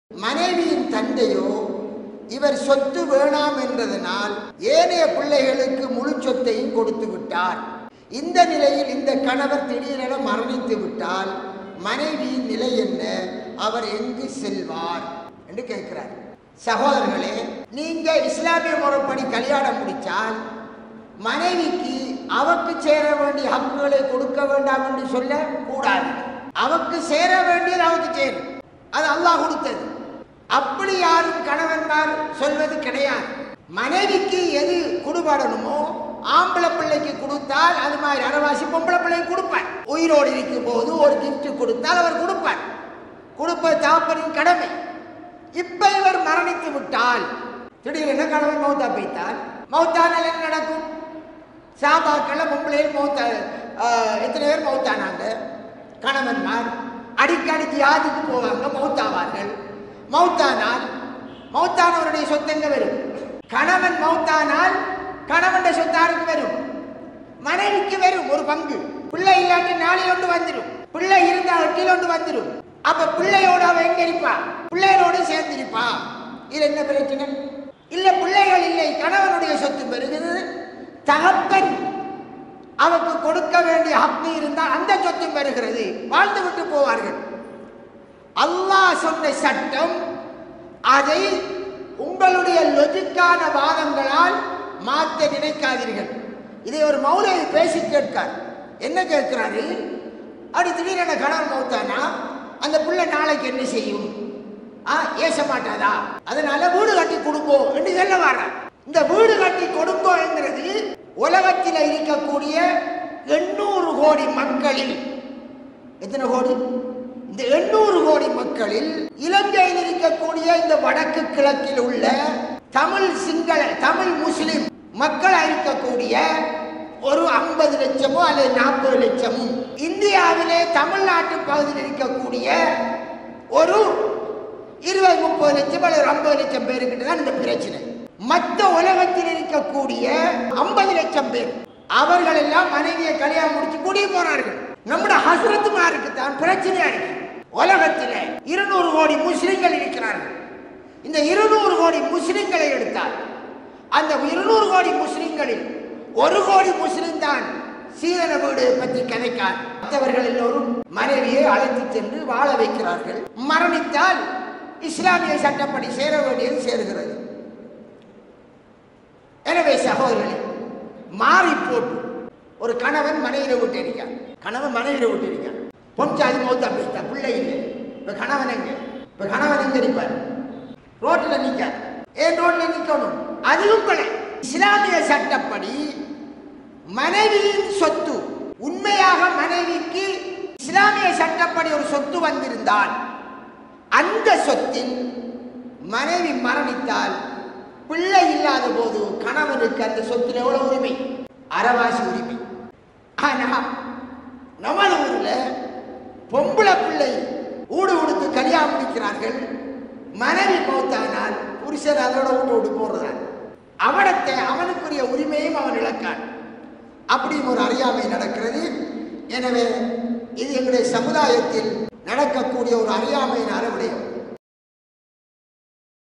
மனைவியின் தந்தையோ இவர் சொத்து வேணாம் என்றதனால் ஏனைய பிள்ளைகளுக்கு முழு சொத்தையும் கொடுத்து விட்டார் இந்த நிலையில் இந்த கணவர் திடீரென மரணித்து விட்டால் மனைவியின் நிலை என்ன அவர் எங்கு செல்வார் என்று கேட்கிறார் சகோதரர்களே நீங்க இஸ்லாமிய முறைப்படி கல்யாணம் முடிச்சால் மனைவிக்கு அவக்கு சேர வேண்டிய ஹக்குகளை கொடுக்க வேண்டாம் என்று சொல்ல கூடாது அவக்கு சேர வேண்டியது அவக்கு சேரும் அது அல்லாஹ் கொடுத்தது அப்படி யாரும் கணவன்மார் சொல்வது கிடையாது மனைவிக்கு எது கொடுபடணுமோ ஆம்பளை பிள்ளைக்கு கொடுத்தால் அது மாதிரி அரவாசி பொம்பளை பிள்ளைக்கு கொடுப்பார் உயிரோடு இருக்கும் போது ஒரு gift கொடுத்தால் அவர் கொடுப்பார் கொடுப்பது தாப்பனின் கடமை இப்ப இவர் மரணித்து விட்டால் திடீரென கணவன் மௌத்தா போய்த்தால் மௌத்தானால் என்ன நடக்கும் சாபாக்கள பொம்பளையில் மௌத்தா ஆஹ், எத்தனை பேர் மௌத்தானாங்க கணவன்மார் அடிக்கடி ஜியாதுக்கு போவாங்க மௌத்தாவார்கள் மௌத்தானால் மௌத்தானவருடைய சொத்து எங்க வரும் கணவன் மௌத்தானால் கணவன் சொத்தாருக்கு வரும் மனைவிக்கு வரும் ஒரு பங்கு பிள்ளை இல்லாட்டி நாளில் ஒன்று வந்துடும் பிள்ளை இருந்தா எட்டில் ஒன்று வந்துடும் அப்ப பிள்ளையோட அவ எங்க இருப்பா பிள்ளைகளோட சேர்ந்து இருப்பா இது என்ன பிரச்சனை இல்ல பிள்ளைகள் இல்லை கணவனுடைய சொத்து பெறுகிறது தகப்பன் அவருக்கு கொடுக்க வேண்டிய ஹக்கு இருந்தால் அந்த சொத்தும் பெறுகிறது வாழ்ந்து விட்டு போவார்கள் அல்லாஹ் சொன்ன சட்டம் அதை உங்களுடைய லொஜிக்கான வாதங்களால் மாற்ற நினைக்காதீர்கள் இதை ஒரு மௌலவி பேசி கேட்கார் என்ன கேட்கிறாரு அப்படி திடீரென கணவன் மௌத்தானா அந்த புள்ள நாளைக்கு என்ன செய்யும் ஆ ஏச மாட்டாதா அதனால வீடு கட்டி கொடுப்போம் என்று சொல்ல வர்றார் இந்த வீடு கட்டி கொடுப்போம் என்கிறது உலகத்தில் இருக்கக்கூடிய எண்ணூறு கோடி மக்களில் எத்தனை கோடி இந்த எண்ணூறு கோடி மக்களில் இலங்கையில் இருக்கக்கூடிய இந்த வடக்கு கிழக்கில் உள்ள தமிழ் சிங்கள தமிழ் முஸ்லிம் மக்கள் இருக்கக்கூடிய ஒரு ஐம்பது லட்சமோ அல்லது நாற்பது லட்சமும் இந்தியாவிலே தமிழ்நாட்டு பகுதியில் இருக்கக்கூடிய ஒரு இருபது முப்பது லட்சம் அல்லது ஐம்பது லட்சம் பேருக்கிட்ட தான் இந்த பிரச்சனை மற்ற உலகத்தில் இருக்கக்கூடிய ஐம்பது லட்சம் பேர் அவர்கள் எல்லாம் மனைவியை கல்யாணம் முடிச்சு குடி போறார்கள் நம்முடைய ஹசரத்துமாருக்கு தான் பிரச்சனையா இருக்கு உலகத்தில் இருநூறு கோடி முஸ்லிம்கள் இருக்கிறார்கள் இந்த இருநூறு கோடி முஸ்லிம்களை எடுத்தால் அந்த இருநூறு கோடி முஸ்லிம்களில் ஒரு கோடி முஸ்லிம் தான் சீதன வீடு பற்றி கதைக்கார் மற்றவர்கள் எல்லோரும் மனைவியை அழைத்து சென்று வாழ வைக்கிறார்கள் மரணித்தால் இஸ்லாமிய சட்டப்படி சேர வேண்டியது சேருகிறது எனவே சகோதரர்களே மாறி போட்டு ஒரு கணவன் மனைவியை விட்டு இருக்கான் கணவன் மனைவியை விட்டு இருக்கான் பொஞ்சாதி மௌத்தா பேசிட்டா பிள்ளை இல்லை இப்ப கணவன் எங்க இப்ப கணவன் எங்க நிற்பார் ரோட்ல நிக்க ஏன் ரோட்ல நிக்கணும் அதுவும் கொலை இஸ்லாமிய சட்டப்படி மனைவியின் சொத்து உண்மையாக மனைவிக்கு இஸ்லாமிய சட்டப்படி ஒரு சொத்து வந்திருந்தால் அந்த சொத்தில் மனைவி மரணித்தால் பிள்ளை இல்லாத போது கணவனுக்கு அந்த சொத்தில் எவ்வளவு உரிமை அறவாசி உரிமை ஆனா நமது ஊர்ல பொம்பளை பிள்ளை ஊடு உடுத்து கல்யாணம் முடிக்கிறார்கள் மனைவி மௌத்தானால் புருஷன் அதோட விட்டு விட்டு போடுறான் அவனத்தை அவனுக்குரிய உரிமையும் அவன் இழக்கான் அப்படியும் ஒரு அறியாமை நடக்கிறது எனவே இது எங்களுடைய சமுதாயத்தில் நடக்கக்கூடிய ஒரு அறியாமையினால விடயம்